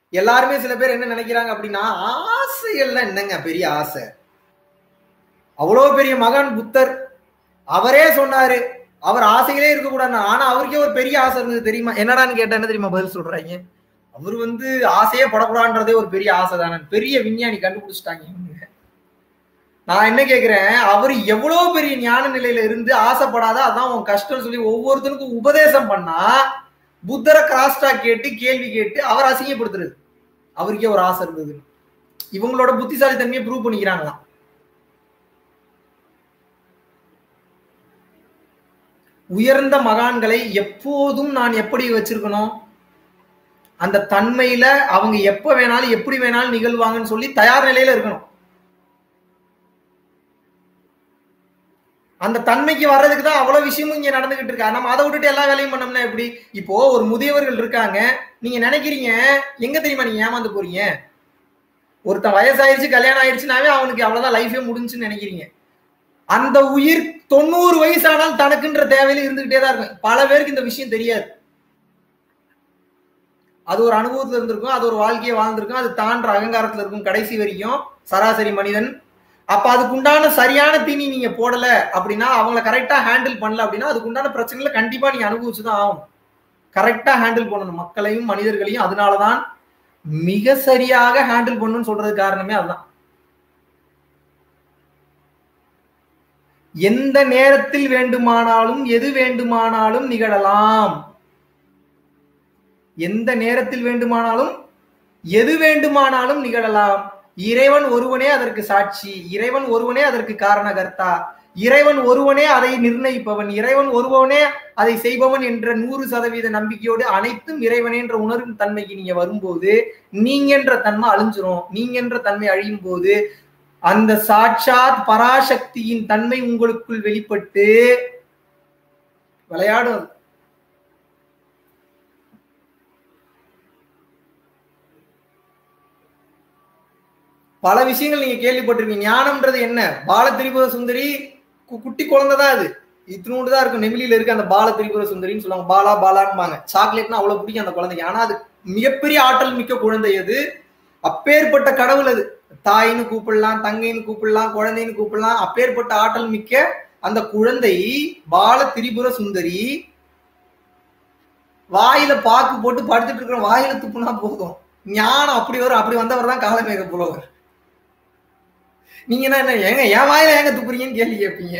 எல்லாருமே சில பேர் என்ன நினைக்கிறாங்க அப்படின்னா ஆசைகள்லாம் என்னங்க பெரிய ஆசை அவ்வளோ பெரிய மகான் புத்தர் அவரே சொன்னாரு அவர் ஆசைகளே இருக்கக்கூடாது ஆனா அவருக்கே ஒரு பெரிய ஆசை இருந்தது தெரியுமா என்னடான்னு கேட்டா என்ன தெரியுமா பதில் சொல்றாங்க அவர் வந்து ஆசையே படக்கூடாதுன்றதே ஒரு பெரிய ஆசை தானே பெரிய விஞ்ஞானி கண்டுபிடிச்சிட்டாங்க இவங்க. நான் என்ன கேக்குறேன் அவர் எவ்வளவு பெரிய ஞான நிலையில இருந்து ஆசைப்படாத அதான் உன் கஷ்டம் சொல்லி ஒவ்வொருத்தனுக்கும் உபதேசம் பண்ணா புத்தரை கிராஸ்டா கேட்டு கேள்வி கேட்டு அவர் அசிங்கப்படுத்துறது அவருக்கே ஒரு ஆசை இருந்தது இவங்களோட புத்திசாலித்தன்மையை ப்ரூவ் பண்ணிக்கிறாங்களாம் உயர்ந்த மகான்களை எப்போதும் நான் எப்படி வச்சிருக்கணும் அந்த தன்மையில அவங்க எப்ப வேணாலும் எப்படி வேணாலும் நிகழ்வாங்கன்னு சொல்லி தயார் நிலையில இருக்கணும் அந்த தன்மைக்கு வர்றதுக்கு தான் அவ்வளவு விஷயமும் இங்க நடந்துகிட்டு இருக்கா நம்ம அதை விட்டுட்டு எல்லா வேலையும் பண்ணோம்னா எப்படி இப்போ ஒரு முதியவர்கள் இருக்காங்க நீங்க நினைக்கிறீங்க எங்க தெரியுமா நீங்க ஏமாந்து போறீங்க ஒருத்தன் வயசாயிருச்சு கல்யாணம் ஆயிடுச்சுனாவே அவனுக்கு அவ்வளவுதான் லைஃபே முடிஞ்சுன்னு நினைக்கிறீங்க அந்த உயிர் தொண்ணூறு வயசானால் தனக்குன்ற தேவையில இருந்துகிட்டே தான் இருக்கும் பல பேருக்கு இந்த விஷயம் தெரியாது அது ஒரு அனுபவத்துல இருந்திருக்கும் அது ஒரு வாழ்க்கையை வாழ்ந்திருக்கும் அது தான்ற அகங்காரத்துல இருக்கும் கடைசி வரைக்கும் சராசரி மனிதன் அப்ப அதுக்கு உண்டான சரியான தீனி நீங்க போடல அப்படின்னா அவங்கள கரெக்டா ஹேண்டில் பண்ணல அப்படின்னா அதுக்கு உண்டான பிரச்சனைகளை கண்டிப்பா நீங்க அனுபவிச்சுதான் ஆகணும் கரெக்டா ஹேண்டில் பண்ணணும் மக்களையும் மனிதர்களையும் அதனாலதான் மிக சரியாக ஹேண்டில் பண்ணணும்னு சொல்றது காரணமே அதுதான் எந்த நேரத்தில் வேண்டுமானாலும் எது வேண்டுமானாலும் நிகழலாம் எந்த நேரத்தில் வேண்டுமானாலும் எது வேண்டுமானாலும் நிகழலாம் இறைவன் ஒருவனே அதற்கு சாட்சி இறைவன் ஒருவனே அதற்கு காரணகர்த்தா இறைவன் ஒருவனே அதை நிர்ணயிப்பவன் இறைவன் ஒருவனே அதை செய்பவன் என்ற நூறு சதவீத நம்பிக்கையோடு அனைத்தும் இறைவனே என்ற உணரும் தன்மைக்கு நீங்க வரும்போது நீங்கன்ற தன்மை அழிஞ்சிரும் நீங்கன்ற தன்மை அழியும் போது அந்த சாட்சாத் பராசக்தியின் தன்மை உங்களுக்குள் வெளிப்பட்டு விளையாடும் அது. பல விஷயங்கள் நீங்க கேள்விப்பட்டிருக்கீங்க ஞானம்ன்றது என்ன பால திரிபுர சுந்தரி கு- குட்டி குழந்தை தான் அது இத்தினோண்டு தான் இருக்கும் நெமிலியில இருக்க அந்த பால திரிபுர சுந்தரின்னு சொல்லுவாங்க பாலா பாலான்பாங்க சாக்லேட்னா அவ்வளவு பிடிக்கும் அந்த குழந்தைக்கு ஆனா அது மிகப்பெரிய ஆற்றல் மிக்க குழந்தை அது அப்பேற்பட்ட கடவுள் அது தாயின்னு கூப்பிடலாம் தங்கைன்னு கூப்பிடலாம் குழந்தைன்னு கூப்பிடலாம் அப்பேற்பட்ட ஆற்றல் மிக்க அந்த குழந்தை பால திரிபுர சுந்தரி வாயில பாக்கு போட்டு படுத்துட்டு இருக்கிற வாயில துப்புனா போதும் ஞானம் அப்படி வரும் அப்படி வந்தவர் தான் காலமேக புலவர் நீங்க என்ன என்ன ஏங்க என் வாயில ஏங்க துப்புறீங்கன்னு கேள்வி கேட்பீங்க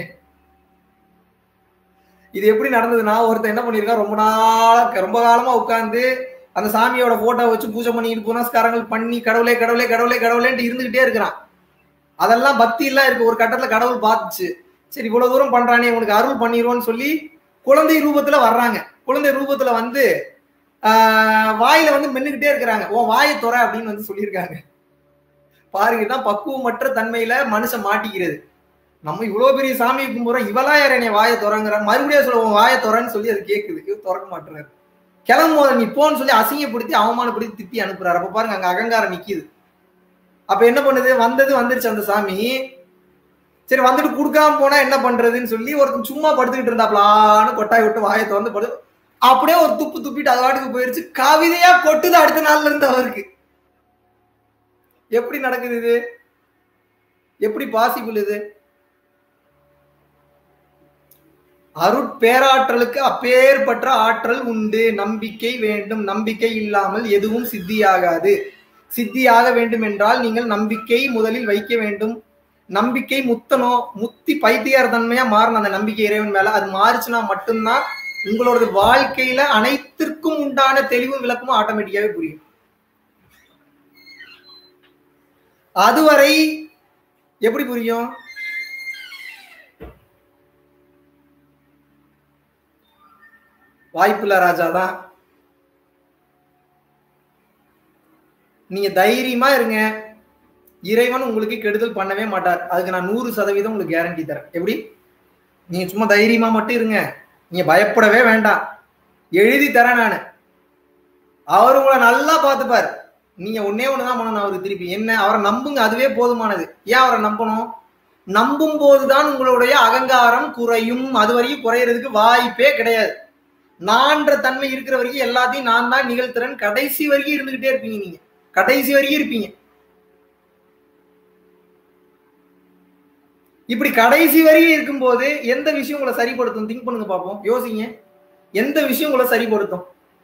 இது எப்படி நடந்ததுன்னா ஒருத்தன் என்ன பண்ணிருக்கான் ரொம்ப நாளா ரொம்ப காலமா உட்கார்ந்து அந்த சாமியோட போட்டோ வச்சு பூஜை பண்ணிட்டு புனஸ்காரங்கள் பண்ணி கடவுளே கடவுளே கடவுளே கடவுளேன்ட்டு இருந்துகிட்டே இருக்கிறான் அதெல்லாம் பக்தி எல்லாம் இருக்கு ஒரு கட்டத்துல கடவுள் பார்த்துச்சு சரி இவ்வளவு தூரம் பண்றானே உனக்கு அருள் பண்ணிடுவோன்னு சொல்லி குழந்தை ரூபத்துல வர்றாங்க குழந்தை ரூபத்துல வந்து ஆஹ் வாயில வந்து மென்னுகிட்டே இருக்கிறாங்க உன் வாயை துற அப்படின்னு வந்து சொல்லியிருக்காங்க பாருங்க இதான் பக்குவமற்ற தன்மையில மனுஷன் மாட்டிக்கிறது நம்ம இவ்வளவு பெரிய சாமியை கும்பிடுறோம் இவளா யார் என்னை வாயை துறங்குறான் மறுபடியும் சொல்ல உன் வாயை துறன்னு சொல்லி அது கேக்குது இது திறக்க மாட்டுறாரு கிளம்பும் போது நீ போன்னு சொல்லி அசிங்கப்படுத்தி அவமானப்படுத்தி திட்டி அனுப்புறாரு அப்ப பாருங்க அங்க அகங்காரம் நிக்குது அப்ப என்ன பண்ணுது வந்தது வந்துருச்சு அந்த சாமி சரி வந்துட்டு கொடுக்காம போனா என்ன பண்றதுன்னு சொல்லி ஒருத்தன் சும்மா படுத்துக்கிட்டு இருந்தாப்லான்னு கொட்டாய் விட்டு வாயை திறந்து படு அப்படியே ஒரு துப்பு துப்பிட்டு அது வாட்டுக்கு போயிருச்சு கவிதையா கொட்டுது அடுத்த நாள்ல இருந்து அவருக்கு எப்படி நடக்குது இது எப்படி பாசிபிள் இது அருட்பேராற்றலுக்கு அப்பேற்பட்ட ஆற்றல் உண்டு நம்பிக்கை வேண்டும் நம்பிக்கை இல்லாமல் எதுவும் சித்தியாகாது சித்தியாக வேண்டும் என்றால் நீங்கள் நம்பிக்கை முதலில் வைக்க வேண்டும் நம்பிக்கை முத்தணும் முத்தி பைத்தியார் தன்மையா மாறணும் அந்த நம்பிக்கை இறைவன் மேல அது மாறுச்சுன்னா மட்டும்தான் உங்களோட வாழ்க்கையில அனைத்திற்கும் உண்டான தெளிவும் விளக்கமும் ஆட்டோமேட்டிக்காவே புரியும் அதுவரை எப்படி புரியும் வாய்ப்பில்ல ராஜா தான் நீங்க தைரியமா இருங்க இறைவன் உங்களுக்கு கெடுதல் பண்ணவே மாட்டார் அதுக்கு நான் நூறு சதவீதம் உங்களுக்கு கேரண்டி தரேன் எப்படி நீங்க சும்மா தைரியமா மட்டும் இருங்க நீங்க பயப்படவே வேண்டாம் எழுதி தரேன் நான் அவர் உங்களை நல்லா பார்த்துப்பார் நீங்க ஒன்னே ஒண்ணுதான் பண்ணணும் அவருக்கு திருப்பி என்ன அவரை நம்புங்க அதுவே போதுமானது ஏன் அவரை நம்பணும் நம்பும் போதுதான் உங்களுடைய அகங்காரம் குறையும் அது வரைக்கும் குறையறதுக்கு வாய்ப்பே கிடையாது நான்ற தன்மை இருக்கிற வரைக்கும் எல்லாத்தையும் நான் தான் நிகழ்த்துறேன் கடைசி வரைக்கும் இருந்துகிட்டே இருப்பீங்க நீங்க கடைசி வரைக்கும் இருப்பீங்க இப்படி கடைசி வரையும் இருக்கும்போது எந்த விஷயம் உங்களை சரிப்படுத்தும் திங்க் பண்ணுங்க பார்ப்போம் யோசிங்க எந்த விஷயம் உங்களை சரிப்படுத்தும்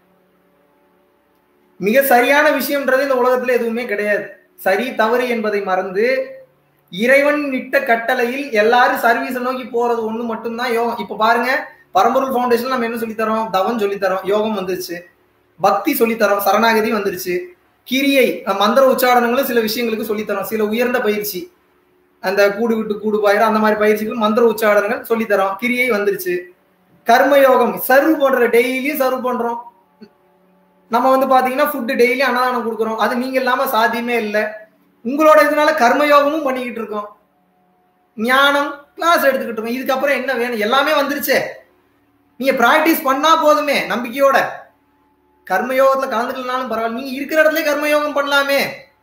மிக சரியான விஷயம்ன்றது இந்த உலகத்துல எதுவுமே கிடையாது சரி தவறு என்பதை மறந்து இறைவன் இட்ட கட்டளையில் எல்லாரும் சர்வீஸை நோக்கி போறது ஒண்ணு மட்டும்தான் யோகம் இப்ப பாருங்க பரம்பொருள் ஃபவுண்டேஷன் நம்ம என்ன சொல்லித்தரோம் தவம் சொல்லித்தரோம் யோகம் வந்துருச்சு பக்தி சொல்லித்தரோம் சரணாகதி வந்துருச்சு கிரியை மந்திர உச்சாரணங்களும் சில விஷயங்களுக்கு சொல்லித்தரோம் சில உயர்ந்த பயிற்சி அந்த கூடு விட்டு கூடு பாயிரம் அந்த மாதிரி பயிற்சிகள் மந்திர உச்சாரணங்கள் சொல்லித்தரோம் கிரியை வந்துருச்சு கர்மயோகம் சர்வ் பண்ற டெய்லியும் சர்வ் பண்றோம் நம்ம வந்து பாத்தீங்கன்னா ஃபுட்டு டெய்லி அன்னதானம் கொடுக்குறோம் அது நீங்க இல்லாம சாத்தியமே இல்லை உங்களோட இதனால கர்மயோகமும் பண்ணிக்கிட்டு இருக்கோம் ஞானம் கிளாஸ் எடுத்துக்கிட்டு இருக்கோம் இதுக்கப்புறம் என்ன வேணும் எல்லாமே வந்துருச்சே நீங்க பிராக்டிஸ் பண்ணா போதுமே நம்பிக்கையோட கர்மயோகத்துல கலந்துக்கலனாலும் பரவாயில்ல நீங்க இருக்கிற இடத்துல கர்மயோகம் பண்ணலாமே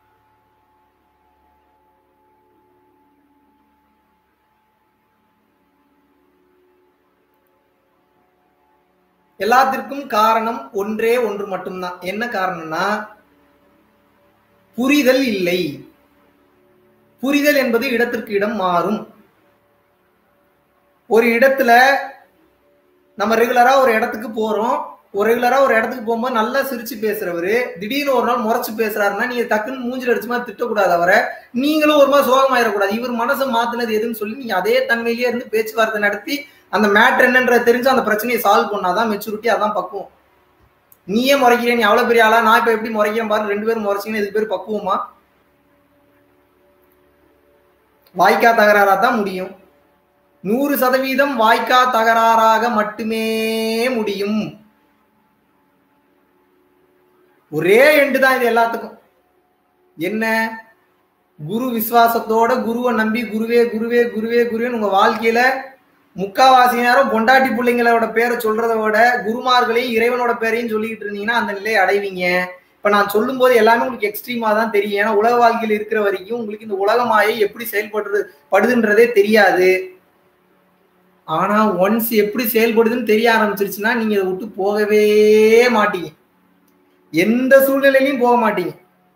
எல்லாத்திற்கும் காரணம் ஒன்றே ஒன்று மட்டும்தான் என்ன காரணம்னா புரிதல் இல்லை புரிதல் என்பது இடத்திற்கு இடம் மாறும் ஒரு இடத்துல நம்ம ரெகுலரா ஒரு இடத்துக்கு போறோம் ஒரு ரெகுலரா ஒரு இடத்துக்கு போகும்போது நல்லா சிரிச்சு பேசுறவரு திடீர்னு ஒரு நாள் முறைச்சு பேசுறாருன்னா நீங்க டக்குன்னு மூஞ்சில் அடிச்சு மாதிரி திட்டக்கூடாது அவரை நீங்களும் ஒரு மாதிரி சோகமாயிடக்கூடாது இவர் மனசை மாத்தினது எதுன்னு சொல்லி நீங்க அதே தன்மையிலேயே இருந்து பேச்சுவார்த்தை நடத்தி அந்த மேட்ரு என்னன்றத தெரிஞ்சு அந்த பிரச்சனையை சால்வ் பண்ணாதான் மெச்சூரிட்டி அதான் பக்குவம் நீயே முறைக்கிறேன் நீ அவ்வளவு பெரிய ஆளா நான் இப்ப எப்படி முறைக்கிறேன் பாரு ரெண்டு பேரும் முறைச்சிங்கன்னு இதுக்கு பேர் பக்குவமா வாய்க்கா தகராறா தான் முடியும் நூறு சதவீதம் வாய்க்கா தகராறாக மட்டுமே முடியும் ஒரே எண்டு தான் இது எல்லாத்துக்கும் என்ன குரு விசுவாசத்தோட குருவை நம்பி குருவே குருவே குருவே குருவேன்னு உங்க வாழ்க்கையில முக்காவாசி நேரம் பொண்டாட்டி பிள்ளைங்களோட பேரை சொல்றத விட குருமார்களையும் இறைவனோட பேரையும் சொல்லிக்கிட்டு இருந்தீங்கன்னா அந்த நிலையை அடைவீங்க இப்ப நான் சொல்லும் போது எல்லாமே உங்களுக்கு எக்ஸ்ட்ரீமா தான் தெரியும் ஏன்னா உலக வாழ்க்கையில் இருக்கிற வரைக்கும் உங்களுக்கு இந்த உலகமாயை எப்படி செயல்படுறது படுதுன்றதே தெரியாது ஆனா ஒன்ஸ் எப்படி செயல்படுதுன்னு தெரிய ஆரம்பிச்சிருச்சுன்னா நீங்க இதை விட்டு போகவே மாட்டீங்க எந்த சூழ்நிலையிலையும் போக மாட்டீங்க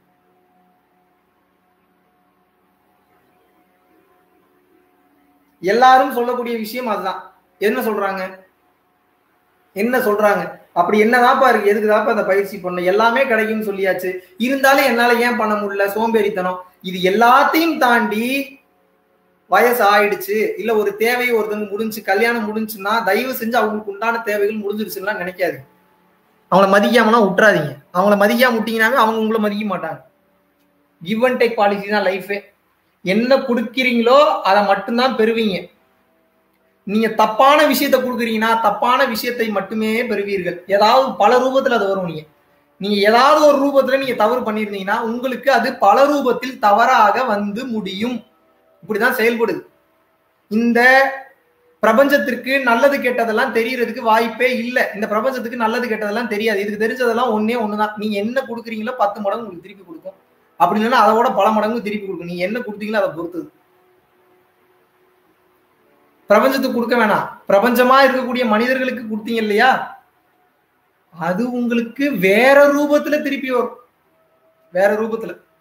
எல்லாரும் சொல்லக்கூடிய விஷயம் அதுதான் என்ன சொல்றாங்க என்ன சொல்றாங்க அப்படி என்னதாப்பா இருக்கு எதுக்கு தாப்பா அந்த பயிற்சி பண்ண எல்லாமே கிடைக்கும்னு சொல்லியாச்சு இருந்தாலும் என்னால ஏன் பண்ண முடியல சோம்பேறித்தனம் இது எல்லாத்தையும் தாண்டி வயசு ஆயிடுச்சு இல்ல ஒரு தேவை ஒருத்தங்க முடிஞ்சு கல்யாணம் முடிஞ்சுன்னா தயவு செஞ்சு அவங்களுக்கு உண்டான தேவைகள் முடிஞ்சிருச்சுன்னா நினைக்காது அவங்கள மதிக்காமனா விட்டுறாதீங்க அவங்கள மதிக்காம விட்டீங்கன்னாவே அவங்க உங்களை மதிக்க மாட்டாங்க கிவ் அண்ட் டேக் பாலிசி தான் லைஃபே என்ன கொடுக்குறீங்களோ அதை மட்டும்தான் பெறுவீங்க நீங்க தப்பான விஷயத்த கொடுக்குறீங்கன்னா தப்பான விஷயத்தை மட்டுமே பெறுவீர்கள் ஏதாவது பல ரூபத்துல அது வரும் நீங்க நீங்க ஏதாவது ஒரு ரூபத்துல நீங்க தவறு பண்ணிருந்தீங்கன்னா உங்களுக்கு அது பல ரூபத்தில் தவறாக வந்து முடியும் இப்படிதான் செயல்படுது இந்த பிரபஞ்சத்திற்கு நல்லது கெட்டதெல்லாம் தெரியறதுக்கு வாய்ப்பே இல்லை இந்த பிரபஞ்சத்துக்கு நல்லது கெட்டதெல்லாம் தெரியாது இதுக்கு தெரிஞ்சதெல்லாம் ஒன்னே ஒண்ணுதான் நீங்க என்ன கொடுக்குறீங்களோ பத்து மடங்கு உங்களுக்கு திருப்பி கொடுக்கும் அப்படி இல்லைன்னா அதோட பல மடங்கு திருப்பி கொடுக்கும் நீங்க என்ன கொடுத்தீங்களோ அதை பொறுத்தது பிரபஞ்சத்துக்கு கொடுக்க வேணாம் பிரபஞ்சமா இருக்கக்கூடிய மனிதர்களுக்கு கொடுத்தீங்க இல்லையா அது உங்களுக்கு வேற ரூபத்துல திருப்பி வரும் வேற ரூபத்துல